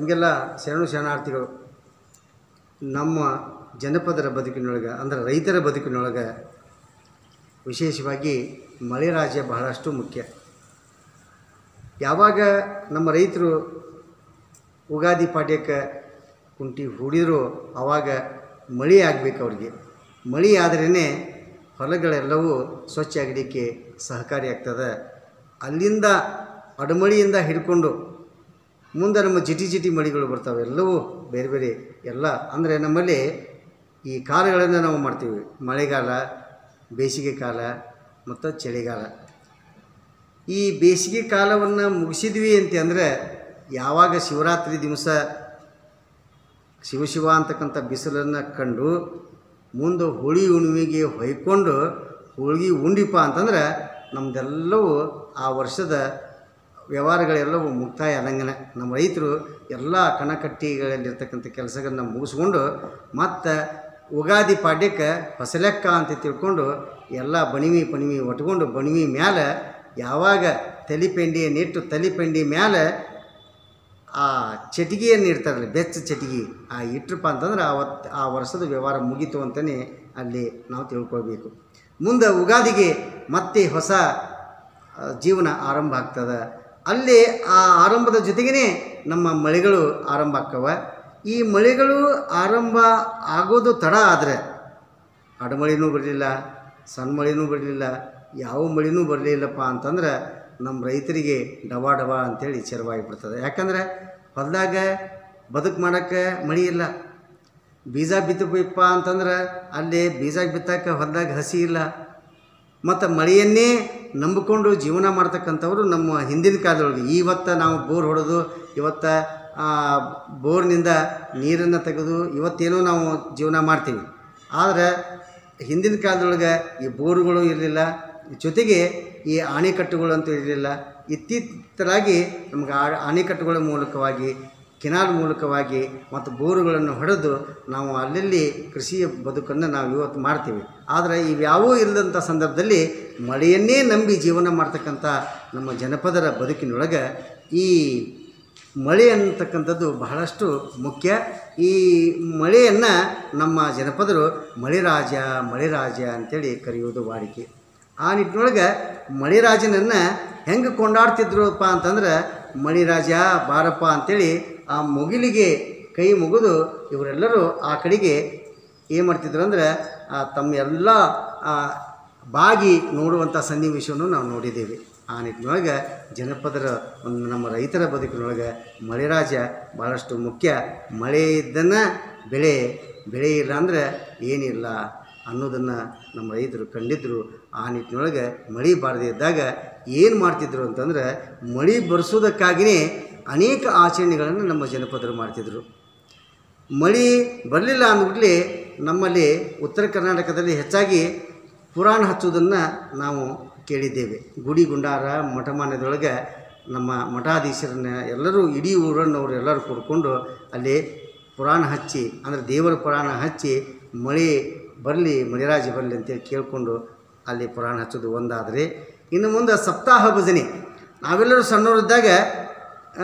ನಮಗೆಲ್ಲ ಶರಣು ಶರಣಾರ್ಥಿಗಳು ನಮ್ಮ ಜನಪದರ ಬದುಕಿನೊಳಗೆ ಅಂದರೆ ರೈತರ ಬದುಕಿನೊಳಗೆ ವಿಶೇಷವಾಗಿ ಮಳೆ ರಾಜ್ಯ ಬಹಳಷ್ಟು ಮುಖ್ಯ ಯಾವಾಗ ನಮ್ಮ ರೈತರು ಉಗಾದಿ ಪಾಡ್ಯಕ್ಕೆ ಕುಂಟಿ ಹೂಡಿದ್ರು ಆವಾಗ ಮಳೆ ಆಗಬೇಕು ಅವ್ರಿಗೆ ಮಳೆ ಆದ್ರೇ ಹೊಲಗಳೆಲ್ಲವೂ ಸ್ವಚ್ಛ ಆಗಲಿಕ್ಕೆ ಸಹಕಾರಿಯಾಗ್ತದೆ ಅಲ್ಲಿಂದ ಅಡಮಳಿಯಿಂದ ಹಿಡ್ಕೊಂಡು ಮುಂದೆ ನಮ್ಮ ಜಿಟಿ ಜಿಟಿ ಮಳೆಗಳು ಬರ್ತಾವೆ ಎಲ್ಲವೂ ಬೇರೆ ಬೇರೆ ಎಲ್ಲ ಅಂದರೆ ನಮ್ಮಲ್ಲಿ ಈ ಕಾಲಗಳನ್ನು ನಾವು ಮಾಡ್ತೀವಿ ಮಳೆಗಾಲ ಬೇಸಿಗೆ ಕಾಲ ಮತ್ತು ಚಳಿಗಾಲ ಈ ಬೇಸಿಗೆ ಕಾಲವನ್ನು ಮುಗಿಸಿದ್ವಿ ಅಂತ ಅಂದರೆ ಯಾವಾಗ ಶಿವರಾತ್ರಿ ದಿವಸ ಶಿವಶಿವ ಅಂತಕ್ಕಂಥ ಬಿಸಿಲನ್ನು ಕಂಡು ಮುಂದೆ ಹೋಳಿ ಹುಣ್ಣಿಮೆಗೆ ಹೊಯ್ಕೊಂಡು ಹೋಳಿಗೆ ಉಂಡಿಪ ಅಂತಂದ್ರೆ ನಮ್ಮದೆಲ್ಲವೂ ಆ ವರ್ಷದ ವ್ಯವಹಾರಗಳೆಲ್ಲವೂ ಮುಕ್ತಾಯ ಆದಂಗನೆ ನಮ್ಮ ರೈತರು ಎಲ್ಲ ಕಣಕಟ್ಟಿಗಳಲ್ಲಿರ್ತಕ್ಕಂಥ ಕೆಲಸಗಳನ್ನ ಮುಗಿಸ್ಕೊಂಡು ಮತ್ತು ಉಗಾದಿ ಪಾಡ್ಯಕ್ಕೆ ಹೊಸಲೆಕ್ಕ ಅಂತ ತಿಳ್ಕೊಂಡು ಎಲ್ಲ ಬಣಿವಿ ಪಣಿವಿ ಒಟ್ಕೊಂಡು ಬಣಿವಿ ಮ್ಯಾಲೆ ಯಾವಾಗ ತಲಿಪೆಂಡಿಯನ್ನಿಟ್ಟು ತಲಿಪೆಂಡಿ ಮ್ಯಾಲೆ ಆ ಚಟಿಗೆಯನ್ನು ಇಡ್ತಾರಲ್ಲ ಬೆಚ್ಚ ಚಟಿಗೆ ಆ ಇಟ್ರಪ್ಪ ಅಂತಂದ್ರೆ ಅವತ್ತು ಆ ವರ್ಷದ ವ್ಯವಹಾರ ಮುಗೀತು ಅಂತಲೇ ಅಲ್ಲಿ ನಾವು ತಿಳ್ಕೊಳ್ಬೇಕು ಮುಂದೆ ಉಗಾದಿಗೆ ಮತ್ತೆ ಹೊಸ ಆ, ಜೀವನ ಆರಂಭ ಆಗ್ತದೆ ಅಲ್ಲಿ ಆ ಆರಂಭದ ಜೊತೆಗೇ ನಮ್ಮ ಮಳೆಗಳು ಆರಂಭ ಆಗ್ತವ ಈ ಮಳೆಗಳು ಆರಂಭ ಆಗೋದು ತಡ ಆದರೆ ಅಡಮಳಿನೂ ಬರಲಿಲ್ಲ ಸಣ್ಣ ಮಳಿನೂ ಬರಲಿಲ್ಲ ಯಾವ ಮಳಿನೂ ಬರಲಿಲ್ಲಪ್ಪ ಅಂತಂದ್ರೆ ನಮ್ಮ ರೈತರಿಗೆ ಡವಾ ಡವಾ ಅಂತೇಳಿ ಬಿಡ್ತದೆ ಯಾಕಂದ್ರೆ ಹೊಲದಾಗ ಬದುಕು ಮಾಡೋಕ್ಕೆ ಮಳೆ ಇಲ್ಲ ಬೀಜ ಬಿತ್ತಬೇಕಪ್ಪ ಅಂತಂದ್ರೆ ಅಲ್ಲಿ ಬೀಜ ಬಿತ್ತಕ್ಕೆ ಹೊಲದಾಗ ಹಸಿ ಇಲ್ಲ ಮತ್ತು ಮಳೆಯನ್ನೇ ನಂಬಿಕೊಂಡು ಜೀವನ ಮಾಡ್ತಕ್ಕಂಥವ್ರು ನಮ್ಮ ಹಿಂದಿನ ಕಾಲದೊಳಗೆ ಇವತ್ತು ನಾವು ಬೋರ್ ಹೊಡೆದು ಇವತ್ತು ಆ, ಬೋರ್ನಿಂದ ನೀರನ್ನು ತೆಗೆದು ಇವತ್ತೇನೋ ನಾವು ಜೀವನ ಮಾಡ್ತೀವಿ ಆದರೆ ಹಿಂದಿನ ಕಾಲದೊಳಗೆ ಈ ಬೋರ್ಗಳು ಇರಲಿಲ್ಲ ಜೊತೆಗೆ ಈ ಅಣೆಕಟ್ಟುಗಳು ಅಂತೂ ಇರಲಿಲ್ಲ ಇತ್ತೀತರಾಗಿ ನಮ್ಗೆ ಆ ಅಣೆಕಟ್ಟುಗಳ ಮೂಲಕವಾಗಿ ಕೆನಾಲ್ ಮೂಲಕವಾಗಿ ಮತ್ತು ಬೋರುಗಳನ್ನು ಹೊಡೆದು ನಾವು ಅಲ್ಲಲ್ಲಿ ಕೃಷಿಯ ಬದುಕನ್ನು ನಾವು ಇವತ್ತು ಮಾಡ್ತೀವಿ ಆದರೆ ಇವ್ಯಾವೂ ಇಲ್ಲದಂಥ ಸಂದರ್ಭದಲ್ಲಿ ಮಳೆಯನ್ನೇ ನಂಬಿ ಜೀವನ ಮಾಡ್ತಕ್ಕಂಥ ನಮ್ಮ ಜನಪದರ ಬದುಕಿನೊಳಗೆ ಈ ಮಳೆ ಅನ್ನತಕ್ಕಂಥದ್ದು ಬಹಳಷ್ಟು ಮುಖ್ಯ ಈ ಮಳೆಯನ್ನು ನಮ್ಮ ಜನಪದರು ಮಳೆರಾಜ ಮಳೆರಾಜ ಅಂತೇಳಿ ಕರೆಯುವುದು ವಾಡಿಕೆ ಆ ನಿಟ್ಟಿನೊಳಗೆ ಮಳಿರಾಜನನ್ನು ಹೆಂಗೆ ಕೊಂಡಾಡ್ತಿದ್ರಪ್ಪ ಅಂತಂದ್ರೆ ಮಳಿರಾಜ ಬಾರಪ್ಪ ಅಂತೇಳಿ ಆ ಮುಗಿಲಿಗೆ ಕೈ ಮುಗಿದು ಇವರೆಲ್ಲರೂ ಆ ಕಡೆಗೆ ಏನು ಮಾಡ್ತಿದ್ರು ಅಂದರೆ ತಮ್ಮ ಎಲ್ಲ ಆ, ಬಾಗಿ ನೋಡುವಂಥ ಸನ್ನಿವೇಶವನ್ನು ನಾವು ನೋಡಿದ್ದೀವಿ ಆ ನಿಟ್ಟಿನೊಳಗೆ ಜನಪದರ ಒಂದು ನಮ್ಮ ರೈತರ ಬದುಕಿನೊಳಗೆ ಮಳೆರಾಜ ಭಾಳಷ್ಟು ಮುಖ್ಯ ಮಳೆ ಇದ್ದನ್ನು ಬೆಳೆ ಬೆಳೆ ಇಲ್ಲ ಅಂದರೆ ಏನಿಲ್ಲ ಅನ್ನೋದನ್ನು ನಮ್ಮ ರೈತರು ಕಂಡಿದ್ದರು ಆ ನಿಟ್ಟಿನೊಳಗೆ ಮಳೆ ಬಾರದೇ ಇದ್ದಾಗ ಏನು ಮಾಡ್ತಿದ್ರು ಅಂತಂದ್ರೆ ಮಳೆ ಬರೆಸೋದಕ್ಕಾಗಿಯೇ ಅನೇಕ ಆಚರಣೆಗಳನ್ನು ನಮ್ಮ ಜನಪದರು ಮಾಡ್ತಿದ್ರು ಮಳೆ ಬರಲಿಲ್ಲ ಅಂದ್ಬಿಟ್ಲಿ ನಮ್ಮಲ್ಲಿ ಉತ್ತರ ಕರ್ನಾಟಕದಲ್ಲಿ ಹೆಚ್ಚಾಗಿ ಪುರಾಣ ಹಚ್ಚೋದನ್ನು ನಾವು ಕೇಳಿದ್ದೇವೆ ಗುಡಿ ಗುಂಡಾರ ಮಠಮಾನ್ಯದೊಳಗೆ ನಮ್ಮ ಮಠಾಧೀಶರನ್ನ ಎಲ್ಲರೂ ಇಡೀ ಊರನ್ನವರು ಎಲ್ಲರೂ ಕೂಡ್ಕೊಂಡು ಅಲ್ಲಿ ಪುರಾಣ ಹಚ್ಚಿ ಅಂದರೆ ದೇವರ ಪುರಾಣ ಹಚ್ಚಿ ಮಳೆ ಬರಲಿ ಮಳೆರಾಜ ಬರಲಿ ಅಂತೇಳಿ ಕೇಳಿಕೊಂಡು ಅಲ್ಲಿ ಪುರಾಣ ಹಚ್ಚೋದು ಒಂದಾದರೆ ಇನ್ನು ಮುಂದೆ ಸಪ್ತಾಹ ಭಜನೆ ನಾವೆಲ್ಲರೂ ಸಣ್ಣವರಿದ್ದಾಗ ಆ,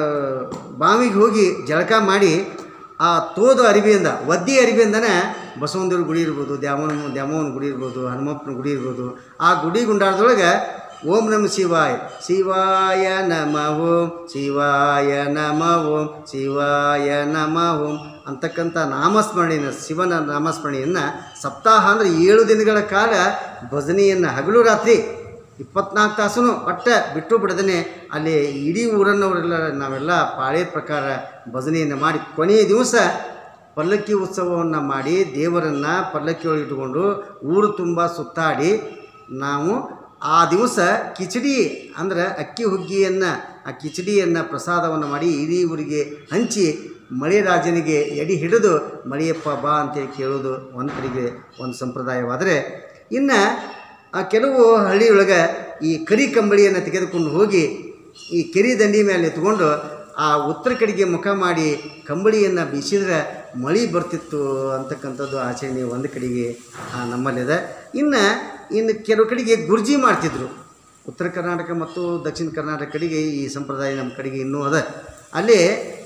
ಬಾವಿಗೆ ಹೋಗಿ ಜಳಕ ಮಾಡಿ ಆ ತೋದ ಅರಿವಿಯಿಂದ ಒದ್ದಿ ಅರಿವಿಂದನೇ ಬಸವಂದೇವ್ರ ಗುಡಿ ಇರ್ಬೋದು ದ್ಯಾಮನ ದ್ಯಾಮವ್ವನ ಗುಡಿ ಇರ್ಬೋದು ಹನುಮಪ್ಪನ ಗುಡಿ ಇರ್ಬೋದು ಆ ಗುಡಿ ಗುಂಡಾರದೊಳಗೆ ಓಂ ನಮ ಶಿವಾಯ ಶಿವಾಯ ನಮ ಓಂ ಶಿವಾಯ ನಮ ಓಂ ಶಿವಾಯ ನಮ ಓಂ ಅಂತಕ್ಕಂಥ ನಾಮಸ್ಮರಣೆಯನ್ನು ಶಿವನ ನಾಮಸ್ಮರಣೆಯನ್ನು ಸಪ್ತಾಹ ಅಂದರೆ ಏಳು ದಿನಗಳ ಕಾಲ ಭಜನೆಯನ್ನು ಹಗಲು ರಾತ್ರಿ ಇಪ್ಪತ್ನಾಲ್ಕು ತಾಸು ಒಟ್ಟ ಬಿಟ್ಟು ಬಿಡದೇ ಅಲ್ಲಿ ಇಡೀ ಊರನ್ನವರೆಲ್ಲ ನಾವೆಲ್ಲ ಪಾಳೆ ಪ್ರಕಾರ ಭಜನೆಯನ್ನು ಮಾಡಿ ಕೊನೆಯ ದಿವಸ ಪಲ್ಲಕ್ಕಿ ಉತ್ಸವವನ್ನು ಮಾಡಿ ದೇವರನ್ನು ಪಲ್ಲಕ್ಕಿ ಒಳಗೆ ಇಟ್ಕೊಂಡು ಊರು ತುಂಬ ಸುತ್ತಾಡಿ ನಾವು ಆ ದಿವಸ ಕಿಚಡಿ ಅಂದ್ರೆ ಅಕ್ಕಿ ಹುಗ್ಗಿಯನ್ನು ಆ ಕಿಚಡಿಯನ್ನು ಪ್ರಸಾದವನ್ನು ಮಾಡಿ ಇಡೀ ಊರಿಗೆ ಹಂಚಿ ಮಳೆ ರಾಜನಿಗೆ ಎಡಿ ಹಿಡಿದು ಮಳೆಯಪ್ಪ ಬಾ ಅಂತೇಳಿ ಕೇಳೋದು ಒಂದು ಕಡೆಗೆ ಒಂದು ಸಂಪ್ರದಾಯವಾದರೆ ಇನ್ನು ಆ ಕೆಲವು ಹಳ್ಳಿಯೊಳಗೆ ಈ ಕರಿ ಕಂಬಳಿಯನ್ನು ತೆಗೆದುಕೊಂಡು ಹೋಗಿ ಈ ಕೆರೆ ದಂಡಿ ಮೇಲೆ ಎತ್ಕೊಂಡು ಆ ಉತ್ತರ ಕಡೆಗೆ ಮುಖ ಮಾಡಿ ಕಂಬಳಿಯನ್ನು ಬೀಸಿದ್ರೆ ಮಳೆ ಬರ್ತಿತ್ತು ಅಂತಕ್ಕಂಥದ್ದು ಆಚರಣೆ ಒಂದು ಕಡೆಗೆ ಆ, ನಮ್ಮಲ್ಲಿದೆ ಇನ್ನು ಇನ್ನು ಕೆಲವು ಕಡೆಗೆ ಗುರ್ಜಿ ಮಾಡ್ತಿದ್ರು ಉತ್ತರ ಕರ್ನಾಟಕ ಮತ್ತು ದಕ್ಷಿಣ ಕರ್ನಾಟಕ ಕಡೆಗೆ ಈ ಸಂಪ್ರದಾಯ ನಮ್ಮ ಕಡೆಗೆ ಇನ್ನೂ ಅದ ಅಲ್ಲಿ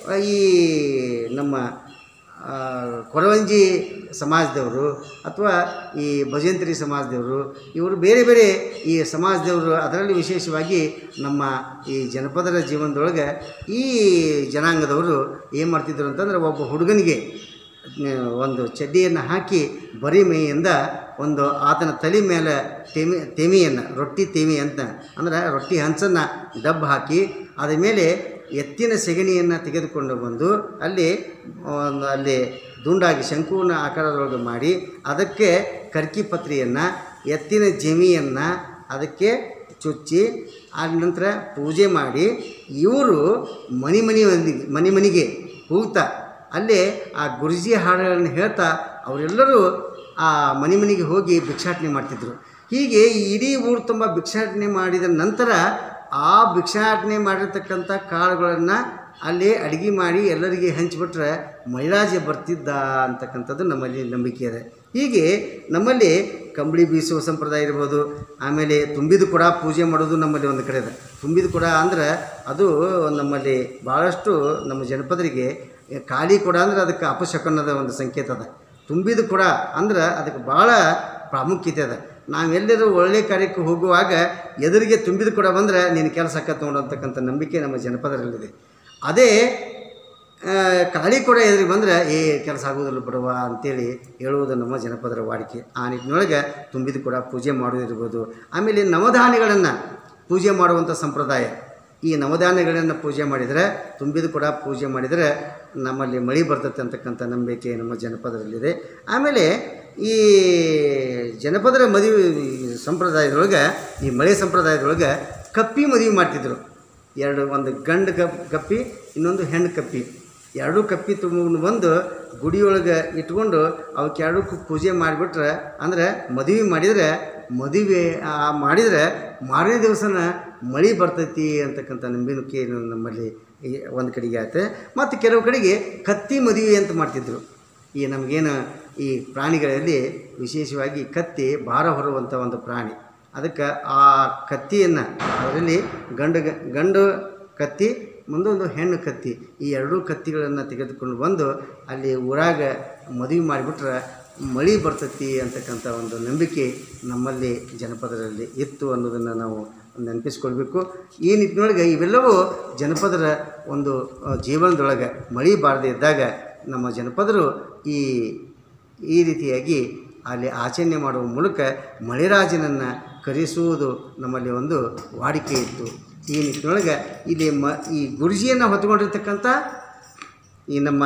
ಈ ನಮ್ಮ ಆ, ಕೊರವಂಜಿ ಸಮಾಜದವರು ಅಥವಾ ಈ ಭಜಂತ್ರಿ ಸಮಾಜದವರು ಇವರು ಬೇರೆ ಬೇರೆ ಈ ಸಮಾಜದವರು ಅದರಲ್ಲಿ ವಿಶೇಷವಾಗಿ ನಮ್ಮ ಈ ಜನಪದರ ಜೀವನದೊಳಗೆ ಈ ಜನಾಂಗದವರು ಏನು ಮಾಡ್ತಿದ್ರು ಅಂತಂದ್ರೆ ಒಬ್ಬ ಹುಡುಗನಿಗೆ ಆ, ಒಂದು ಚಡ್ಡಿಯನ್ನು ಹಾಕಿ ಬರೀ ಮೈಯಿಂದ ಒಂದು ಆತನ ತಲೆ ಮೇಲೆ ತೆಮಿ ತೆಮಿಯನ್ನು ರೊಟ್ಟಿ ತೆಮಿ ಅಂತ ಅಂದ್ರೆ ರೊಟ್ಟಿ ಹಂಚನ್ನು ಡಬ್ಬ ಹಾಕಿ ಅದ ಮೇಲೆ ಎತ್ತಿನ ಸೆಗಣಿಯನ್ನು ತೆಗೆದುಕೊಂಡು ಬಂದು ಅಲ್ಲಿ ಒಂದು ಅಲ್ಲಿ ದುಂಡಾಗಿ ಶಂಕುವಿನ ಆಕಾರದೊಳಗೆ ಮಾಡಿ ಅದಕ್ಕೆ ಕರ್ಕಿ ಪತ್ರಿಯನ್ನು ಎತ್ತಿನ ಜಮಿಯನ್ನು ಅದಕ್ಕೆ ಚುಚ್ಚಿ ಆದ ನಂತರ ಪೂಜೆ ಮಾಡಿ ಇವರು ಮನೆ ಮನೆ ಮನೆ ಮನೆಗೆ ಹೋಗ್ತಾ ಅಲ್ಲೇ ಆ ಗುರುಜಿ ಹಾಡುಗಳನ್ನು ಹೇಳ್ತಾ ಅವರೆಲ್ಲರೂ ಆ ಮನೆ ಮನೆಗೆ ಹೋಗಿ ಭಿಕ್ಷಾಟನೆ ಮಾಡ್ತಿದ್ರು ಹೀಗೆ ಈ ಇಡೀ ಊರು ತುಂಬ ಭಿಕ್ಷಾಟನೆ ಮಾಡಿದ ನಂತರ ಆ ಭಿಕ್ಷಾಟನೆ ಮಾಡಿರ್ತಕ್ಕಂಥ ಕಾಳುಗಳನ್ನು ಅಲ್ಲಿ ಅಡುಗೆ ಮಾಡಿ ಎಲ್ಲರಿಗೆ ಹಂಚಿಬಿಟ್ರೆ ಮೈರಾಜ ಬರ್ತಿದ್ದ ಅಂತಕ್ಕಂಥದ್ದು ನಮ್ಮಲ್ಲಿ ನಂಬಿಕೆ ಇದೆ ಹೀಗೆ ನಮ್ಮಲ್ಲಿ ಕಂಬಳಿ ಬೀಸುವ ಸಂಪ್ರದಾಯ ಇರ್ಬೋದು ಆಮೇಲೆ ತುಂಬಿದ ಕೊಡ ಪೂಜೆ ಮಾಡೋದು ನಮ್ಮಲ್ಲಿ ಒಂದು ಕಡೆ ಇದೆ ತುಂಬಿದ ಕೊಡ ಅಂದ್ರೆ ಅದು ನಮ್ಮಲ್ಲಿ ಭಾಳಷ್ಟು ನಮ್ಮ ಜನಪದರಿಗೆ ಖಾಲಿ ಕೊಡ ಅಂದ್ರೆ ಅದಕ್ಕೆ ಅಪಶಕನದ ಒಂದು ಸಂಕೇತ ಅದ ತುಂಬಿದ ಕೊಡ ಅಂದ್ರೆ ಅದಕ್ಕೆ ಭಾಳ ಪ್ರಾಮುಖ್ಯತೆ ಅದ ನಾವೆಲ್ಲರೂ ಒಳ್ಳೆಯ ಕಾರ್ಯಕ್ಕೆ ಹೋಗುವಾಗ ಎದುರಿಗೆ ತುಂಬಿದ ಕೊಡ ಬಂದರೆ ನೀನು ಕೆಲಸ ಆಕತ್ ನೋಡು ಅಂತಕ್ಕಂಥ ನಂಬಿಕೆ ನಮ್ಮ ಜನಪದರಲ್ಲಿದೆ ಅದೇ ಆ, ಖಾಲಿ ಕೊಡ ಎದುರಿಗೆ ಬಂದರೆ ಏ ಕೆಲಸ ಆಗೋದಿಲ್ಲ ಬಿಡುವ ಅಂತೇಳಿ ಹೇಳುವುದು ನಮ್ಮ ಜನಪದರ ವಾಡಿಕೆ ಆ ನಿಟ್ಟಿನೊಳಗೆ ತುಂಬಿದ ಕೊಡ ಪೂಜೆ ಮಾಡೋದಿರ್ಬೋದು ಆಮೇಲೆ ನವಧಾನ್ಯಗಳನ್ನು ಪೂಜೆ ಮಾಡುವಂಥ ಸಂಪ್ರದಾಯ ಈ ನವಧಾನ್ಯಗಳನ್ನು ಪೂಜೆ ಮಾಡಿದರೆ ತುಂಬಿದ ಕೊಡ ಪೂಜೆ ಮಾಡಿದರೆ ನಮ್ಮಲ್ಲಿ ಮಳೆ ಬರ್ತದೆ ಅಂತಕ್ಕಂಥ ನಂಬಿಕೆ ನಮ್ಮ ಜನಪದರಲ್ಲಿದೆ ಆಮೇಲೆ ಈ ಜನಪದರ ಮದುವೆ ಸಂಪ್ರದಾಯದೊಳಗೆ ಈ ಮಳೆ ಸಂಪ್ರದಾಯದೊಳಗೆ ಕಪ್ಪಿ ಮದುವೆ ಮಾಡ್ತಿದ್ರು ಎರಡು ಒಂದು ಗಂಡು ಕಪ್ ಕಪ್ಪಿ ಇನ್ನೊಂದು ಹೆಣ್ಣು ಕಪ್ಪಿ ಎರಡೂ ಕಪ್ಪಿ ತುಂಬ ಬಂದು ಗುಡಿಯೊಳಗೆ ಇಟ್ಕೊಂಡು ಅವಕ್ಕೆ ಎರಡಕ್ಕೂ ಪೂಜೆ ಮಾಡಿಬಿಟ್ರೆ ಅಂದರೆ ಮದುವೆ ಮಾಡಿದರೆ ಮದುವೆ ಆ ಮಾಡಿದರೆ ಮಾರನೇ ದಿವಸನ ಮಳೆ ಬರ್ತೈತಿ ಅಂತಕ್ಕಂಥ ನಂಬಿಕೆ ನಮ್ಮಲ್ಲಿ ಈ ಒಂದು ಕಡೆಗೆ ಆಯ್ತು ಮತ್ತು ಕೆಲವು ಕಡೆಗೆ ಕತ್ತಿ ಮದುವೆ ಅಂತ ಮಾಡ್ತಿದ್ರು ಈ ನಮಗೇನು ಈ ಪ್ರಾಣಿಗಳಲ್ಲಿ ವಿಶೇಷವಾಗಿ ಕತ್ತಿ ಭಾರ ಹೊರುವಂಥ ಒಂದು ಪ್ರಾಣಿ ಅದಕ್ಕೆ ಆ ಕತ್ತಿಯನ್ನು ಅದರಲ್ಲಿ ಗಂಡು ಗಂಡು ಕತ್ತಿ ಮುಂದೊಂದು ಹೆಣ್ಣು ಕತ್ತಿ ಈ ಎರಡೂ ಕತ್ತಿಗಳನ್ನು ತೆಗೆದುಕೊಂಡು ಬಂದು ಅಲ್ಲಿ ಊರಾಗ ಮದುವೆ ಮಾಡಿಬಿಟ್ರೆ ಮಳೆ ಬರ್ತೈತಿ ಅಂತಕ್ಕಂಥ ಒಂದು ನಂಬಿಕೆ ನಮ್ಮಲ್ಲಿ ಜನಪದರಲ್ಲಿ ಇತ್ತು ಅನ್ನೋದನ್ನು ನಾವು ನೆನಪಿಸ್ಕೊಳ್ಬೇಕು ಈ ನಿಟ್ಟಿನೊಳಗೆ ಇವೆಲ್ಲವೂ ಜನಪದರ ಒಂದು ಆ, ಜೀವನದೊಳಗೆ ಮಳೆ ಬಾರದೇ ಇದ್ದಾಗ ನಮ್ಮ ಜನಪದರು ಈ ಈ ರೀತಿಯಾಗಿ ಅಲ್ಲಿ ಆಚರಣೆ ಮಾಡುವ ಮೂಲಕ ಮಳೆರಾಜನನ್ನು ಕರೆಸುವುದು ನಮ್ಮಲ್ಲಿ ಒಂದು ವಾಡಿಕೆ ಇತ್ತು ಈ ನಿಟ್ಟಿನೊಳಗೆ ಇಲ್ಲಿ ಮ ಈ ಗುರುಜಿಯನ್ನು ಹೊತ್ತುಕೊಂಡಿರ್ತಕ್ಕಂಥ ಈ ನಮ್ಮ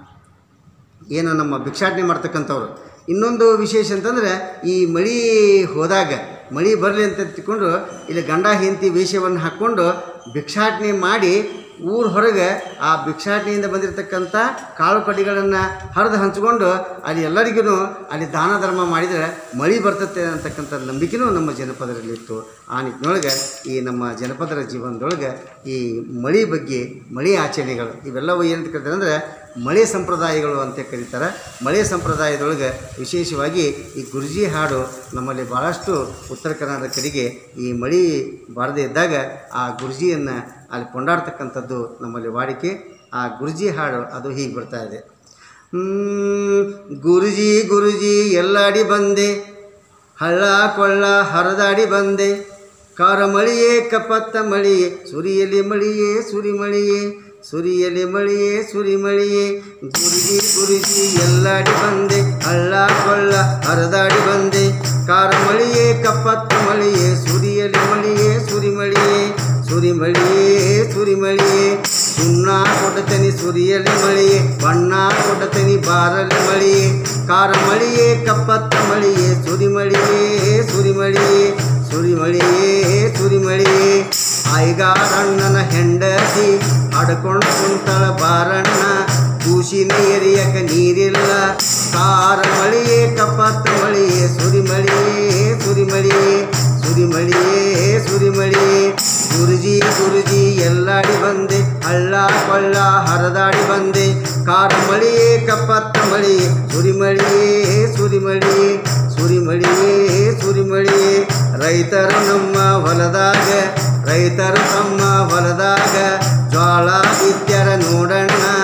ಏನು ನಮ್ಮ ಭಿಕ್ಷಾಟನೆ ಮಾಡ್ತಕ್ಕಂಥವ್ರು ಇನ್ನೊಂದು ವಿಶೇಷ ಅಂತಂದರೆ ಈ ಮಳೆ ಹೋದಾಗ ಮಳೆ ಬರಲಿ ಅಂತ ತಿಳ್ಕೊಂಡು ಇಲ್ಲಿ ಗಂಡ ಹೆಂಡತಿ ವೇಷವನ್ನು ಹಾಕ್ಕೊಂಡು ಭಿಕ್ಷಾಟನೆ ಮಾಡಿ ಊರ ಹೊರಗೆ ಆ ಭಿಕ್ಷಾಟನೆಯಿಂದ ಬಂದಿರತಕ್ಕಂಥ ಕಾಳು ಕಡ್ಡಿಗಳನ್ನು ಹರಿದು ಹಂಚ್ಕೊಂಡು ಅಲ್ಲಿ ಎಲ್ಲರಿಗೂ ಅಲ್ಲಿ ದಾನ ಧರ್ಮ ಮಾಡಿದರೆ ಮಳೆ ಬರ್ತತೆ ಅಂತಕ್ಕಂಥ ನಂಬಿಕೆನೂ ನಮ್ಮ ಜನಪದರಲ್ಲಿತ್ತು ಆ ನಿಟ್ಟಿನೊಳಗೆ ಈ ನಮ್ಮ ಜನಪದರ ಜೀವನದೊಳಗೆ ಈ ಮಳೆ ಬಗ್ಗೆ ಮಳೆ ಆಚರಣೆಗಳು ಇವೆಲ್ಲವೂ ಏನಂತ ಕರೀತಾರೆ ಅಂದರೆ ಮಳೆ ಸಂಪ್ರದಾಯಗಳು ಅಂತ ಕರೀತಾರೆ ಮಳೆ ಸಂಪ್ರದಾಯದೊಳಗೆ ವಿಶೇಷವಾಗಿ ಈ ಗುರುಜಿ ಹಾಡು ನಮ್ಮಲ್ಲಿ ಭಾಳಷ್ಟು ಉತ್ತರ ಕರ್ನಾಟಕ ಕಡೆಗೆ ಈ ಮಳೆ ಬಾರದೇ ಇದ್ದಾಗ ಆ ಗುರುಜಿಯನ್ನು ಅಲ್ಲಿ ಕೊಂಡಾಡ್ತಕ್ಕಂಥದ್ದು ನಮ್ಮಲ್ಲಿ ವಾಡಿಕೆ ಆ ಗುರುಜಿ ಹಾಡು ಅದು ಹೀಗೆ ಬರ್ತಾ ಇದೆ ಹ್ಮ್, ಗುರುಜಿ ಗುರುಜಿ ಎಲ್ಲಾಡಿ ಬಂದೆ ಹಳ್ಳ ಕೊಳ್ಳ ಹರಿದಾಡಿ ಬಂದೆ ಕಾರ ಮಳಿಯೇ ಕಪತ್ತ ಮಳಿಯೇ ಸುರಿಯಲಿ ಮಳಿಯೇ ಸುರಿ ಮಳಿಯೇ ಸುರಿಯಲಿ ಮಳಿಯೇ ಸುರಿ ಮಳಿಯೇ ಗುರುಜಿ ಗುರುಜಿ ಎಲ್ಲಾಡಿ ಬಂದೆ ಹಳ್ಳ ಕೊಳ್ಳ ಹರಿದಾಡಿ ಬಂದೆ ಕಾರ ಮಳಿಯೇ ಕಪ್ಪತ್ತ ಮಳಿಯೇ ಸುರಿಯಲಿ ಮಳಿಯೇ ಸುರಿ ಮಳಿಯೇ ಸುರಿ ಮಳಿಯೇ ಸುರಿ ಮಳಿಯೇ ಸುಣ್ಣ ಕೊಡತನಿ ಸುರಿಯಲಿ ಮಳಿಯೇ ಬಣ್ಣ ಕೊಡತನಿ ಬಾರಲಿ ಮಳಿಯೇ ಕಾರ ಮಳಿಯೇ ಕಪ್ಪತ್ತ ಮಳಿಯೇ ಸುರಿ ಮಳಿಯೇ ಸುರಿ ಮಳಿಯೇ ಸುರಿ ಮಳಿಯೇ ಸುರಿ ಮಳಿಯೇ ಆಯ್ಗಾರಣ್ಣನ ಹೆಂಡತಿ ಹಡ್ಕೊಂಡು ಕುಂತಳ ಬಾರಣ್ಣ ಕೂಸಿನ ಏರಿಯಕ ನೀರಿಲ್ಲ ಕಾರ ಮಳಿಯೇ ಕಪ್ಪತ್ತ ಮಳಿಯೇ ಸುರಿ ಮಳಿಯೇ ಸುರಿ ಮಳಿಯೇ ಸುರಿ ಮಳಿಯೇ ಸುರಿ ಮಳಿಯೇ ಗುರುಜಿ ಗುರುಜಿ ಎಲ್ಲಾಡಿ ಬಂದೆ ಹಳ್ಳ ಕೊಳ್ಳ ಹರದಾಡಿ ಬಂದೆ ಕಾರ ಮಳಿಯೇ ಕಪ್ಪತ್ತ ಮಳಿಯೇ ಸುರಿ ಮಳಿಯೇ ಸುರಿ ಮಳಿಯೇ ಸುರಿ ಮಳಿಯೇ ಸುರಿ ಮಳಿಯೇ ರೈತರು ನಮ್ಮ ಹೊಲದಾಗ ರೈತರು ತಮ್ಮ ಹೊಲದಾಗ ಜ್ವಾಳ ಬಿತ್ಯರ ನೋಡಣ್ಣ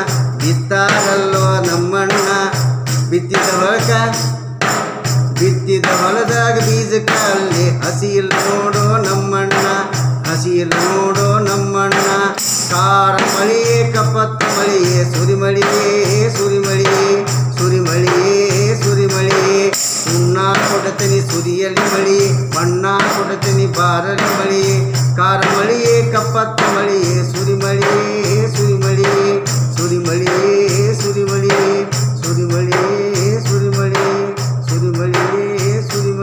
ಅಲ್ಲೋ ನಮ್ಮಣ್ಣ ಬಿತ್ತಿದ ಹೊಲಕ ಬಿತ್ತಿದ ಹೊಲದಾಗ ಬೀಜಕ್ಕ ಅಲ್ಲಿ ಹಸಿ ಇಲ್ಲ ನೋಡೋ ನಮ್ಮಣ್ಣ ಹಸಿ ಇಲ್ಲ ನೋಡೋ ನಮ್ಮಣ್ಣ ಕಾರ ಮಳಿಯೇ ಕಪ್ಪತ್ತ ಮಳಿಯೇ ಸುರಿಮಳಿಯೇ ಸುರಿಮಳಿಯೇ ಸುರಿಮಳಿಯೇ ಸುರಿಮಳಿಯೇ ಸುಣ್ಣ ಕೊಡತನಿ ಸುರಿಯಲಿ ಮಳಿ ಬಣ್ಣ ಕೊಡತನಿ ಬಾರಲಿ ಮಳಿ ಕಾರ ಮಳಿಯೇ ಕಪ್ಪತ್ತ ಮಳಿಯೇ ಸುರಿಮಳಿಯೇ ಸುರಿಮಳಿಯೇ ಸುರಿಮಳಿಯೇ ಸುರಿಮಳಿಯೇ ಸುರಿಮಳಿಯೇ ಸುರಿಮಳಿಯೇ ಸುರಿಮಳಿಯೇ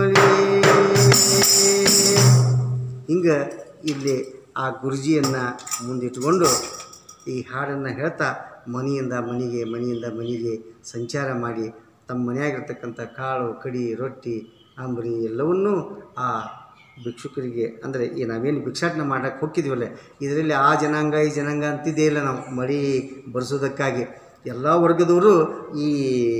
ಸುರಿಮಳಿಯೇ ಹಿಂಗೆ ಇಲ್ಲಿ ಆ ಗುರುಜಿಯನ್ನು ಮುಂದಿಟ್ಟುಕೊಂಡು ಈ ಹಾಡನ್ನು ಹೇಳ್ತಾ ಮನೆಯಿಂದ ಮನೆಗೆ ಮನೆಯಿಂದ ಮನೆಗೆ ಸಂಚಾರ ಮಾಡಿ ತಮ್ಮ ಮನೆಯಾಗಿರ್ತಕ್ಕಂಥ ಕಾಳು ಕಡಿ ರೊಟ್ಟಿ ಅಂಬರಿ ಎಲ್ಲವನ್ನೂ ಆ ಭಿಕ್ಷುಕರಿಗೆ ಅಂದರೆ ಈ ನಾವೇನು ಭಿಕ್ಷಾಟನೆ ಮಾಡೋಕ್ಕೆ ಹೋಗಿದ್ವಲ್ಲ ಇದರಲ್ಲಿ ಆ ಜನಾಂಗ ಈ ಜನಾಂಗ ಅಂತಿದ್ದೇ ಇಲ್ಲ ನಾವು ಮಡಿ ಬರೆಸೋದಕ್ಕಾಗಿ ಎಲ್ಲ ವರ್ಗದವರು ಈ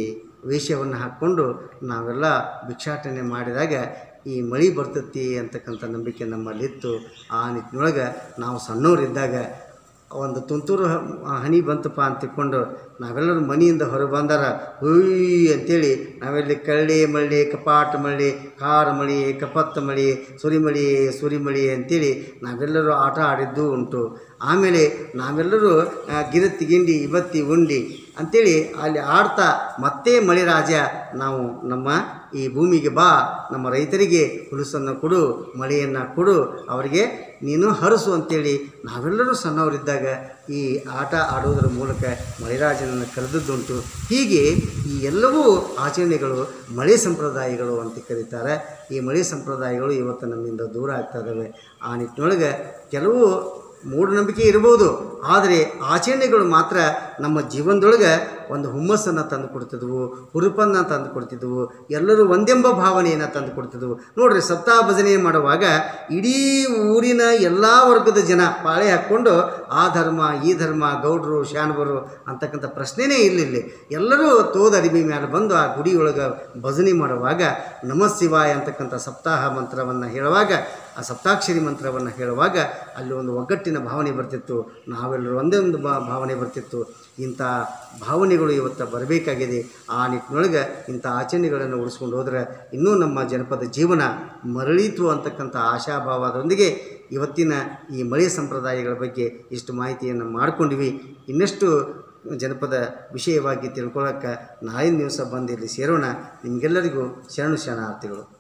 ವೇಷವನ್ನು ಹಾಕ್ಕೊಂಡು ನಾವೆಲ್ಲ ಭಿಕ್ಷಾಟನೆ ಮಾಡಿದಾಗ ಈ ಮಳೆ ಬರ್ತೈತಿ ಅಂತಕ್ಕಂಥ ನಂಬಿಕೆ ನಮ್ಮಲ್ಲಿತ್ತು ಆ ನಿಟ್ಟಿನೊಳಗೆ ನಾವು ಸಣ್ಣವರಿದ್ದಾಗ ಒಂದು ತುಂತುರು ಹ- ಹನಿ ಬಂತಪ್ಪ ಅಂತ ತಿಳ್ಕೊಂಡು ನಾವೆಲ್ಲರೂ ಮನೆಯಿಂದ ಹೊರಗೆ ಬಂದಾರ ಹುಯ್ ಅಂತೇಳಿ ನಾವೆಲ್ಲಿ ಕಳ್ಳಿ ಮಳ್ಳಿ ಕಪಾಟ ಮಳ್ಳಿ ಕಾರ ಮಳಿ ಕಪತ್ತ ಮಳಿ ಸುರಿಮಳಿ ಸುರಿಮಳಿ ಅಂತೇಳಿ ನಾವೆಲ್ಲರೂ ಆಟ ಆಡಿದ್ದು ಉಂಟು ಆಮೇಲೆ ನಾವೆಲ್ಲರೂ ಆ, ಗಿರತ್ತಿ ಗಿಂಡಿ ಇವತ್ತಿ ಉಂಡಿ ಅಂಥೇಳಿ ಅಲ್ಲಿ ಆಡ್ತಾ ಮತ್ತೆ ಮಳೆ ರಾಜ ನಾವು ನಮ್ಮ ಈ ಭೂಮಿಗೆ ಬಾ ನಮ್ಮ ರೈತರಿಗೆ ಹುಲಸನ್ನು ಕೊಡು ಮಳೆಯನ್ನು ಕೊಡು ಅವರಿಗೆ ನೀನು ಹರಸು ಅಂತೇಳಿ ನಾವೆಲ್ಲರೂ ಸಣ್ಣವರಿದ್ದಾಗ ಈ ಆಟ ಆಡೋದರ ಮೂಲಕ ಮಳೆರಾಜನನ್ನು ಕರೆದದ್ದುಂಟು ಹೀಗೆ ಈ ಎಲ್ಲವೂ ಆಚರಣೆಗಳು ಮಳೆ ಸಂಪ್ರದಾಯಗಳು ಅಂತ ಕರೀತಾರೆ ಈ ಮಳೆ ಸಂಪ್ರದಾಯಗಳು ಇವತ್ತು ನಮ್ಮಿಂದ ದೂರ ಆಗ್ತಾ ಇದ್ದಾವೆ ಆ ನಿಟ್ಟಿನೊಳಗೆ ಕೆಲವು ಮೂಢನಂಬಿಕೆ ಇರ್ಬೋದು ಆದರೆ ಆಚರಣೆಗಳು ಮಾತ್ರ ನಮ್ಮ ಜೀವನದೊಳಗೆ ಒಂದು ಹುಮ್ಮಸ್ಸನ್ನು ತಂದು ಕೊಡ್ತಿದ್ವು ಹುರುಪನ್ನು ತಂದು ಕೊಡ್ತಿದ್ವು ಎಲ್ಲರೂ ಒಂದೆಂಬ ಭಾವನೆಯನ್ನು ತಂದು ಕೊಡ್ತಿದ್ವು ನೋಡ್ರಿ ಸಪ್ತಾಹ ಭಜನೆ ಮಾಡುವಾಗ ಇಡೀ ಊರಿನ ಎಲ್ಲ ವರ್ಗದ ಜನ ಪಾಳೆ ಹಾಕ್ಕೊಂಡು ಆ ಧರ್ಮ ಈ ಧರ್ಮ ಗೌಡ್ರು ಶಾಣಬರು ಅಂತಕ್ಕಂಥ ಪ್ರಶ್ನೆನೇ ಇಲ್ಲ ಇಲ್ಲಿ ಎಲ್ಲರೂ ತೋದ ಅರಿವಿ ಮೇಲೆ ಬಂದು ಆ ಗುಡಿಯೊಳಗೆ ಭಜನೆ ಮಾಡುವಾಗ ನಮಃ ಶಿವಾಯ ಅಂತಕ್ಕಂಥ ಸಪ್ತಾಹ ಮಂತ್ರವನ್ನು ಹೇಳುವಾಗ ಆ ಸಪ್ತಾಕ್ಷರಿ ಮಂತ್ರವನ್ನು ಹೇಳುವಾಗ ಅಲ್ಲಿ ಒಂದು ಒಗ್ಗಟ್ಟಿನ ಭಾವನೆ ಬರ್ತಿತ್ತು ನಾವೆಲ್ಲರೂ ಒಂದೇ ಒಂದು ಬಾ ಭಾವನೆ ಬರ್ತಿತ್ತು ಇಂಥ ಭಾವನೆಗಳು ಇವತ್ತು ಬರಬೇಕಾಗಿದೆ ಆ ನಿಟ್ಟಿನೊಳಗೆ ಇಂಥ ಆಚರಣೆಗಳನ್ನು ಉಳಿಸ್ಕೊಂಡು ಹೋದರೆ ಇನ್ನೂ ನಮ್ಮ ಜನಪದ ಜೀವನ ಮರಳೀತು ಅಂತಕ್ಕಂಥ ಆಶಾಭಾವದೊಂದಿಗೆ ಇವತ್ತಿನ ಈ ಮಳೆ ಸಂಪ್ರದಾಯಗಳ ಬಗ್ಗೆ ಇಷ್ಟು ಮಾಹಿತಿಯನ್ನು ಮಾಡಿಕೊಂಡಿವಿ ಇನ್ನಷ್ಟು ಜನಪದ ವಿಷಯವಾಗಿ ತಿಳ್ಕೊಳ್ಳೋಕ್ಕೆ ನಾಳಿನ ದಿವಸ ಬಂದು ಇಲ್ಲಿ ಸೇರೋಣ ನಿಮಗೆಲ್ಲರಿಗೂ ಶರಣು ಶರಣಾರ್ಥಿಗಳು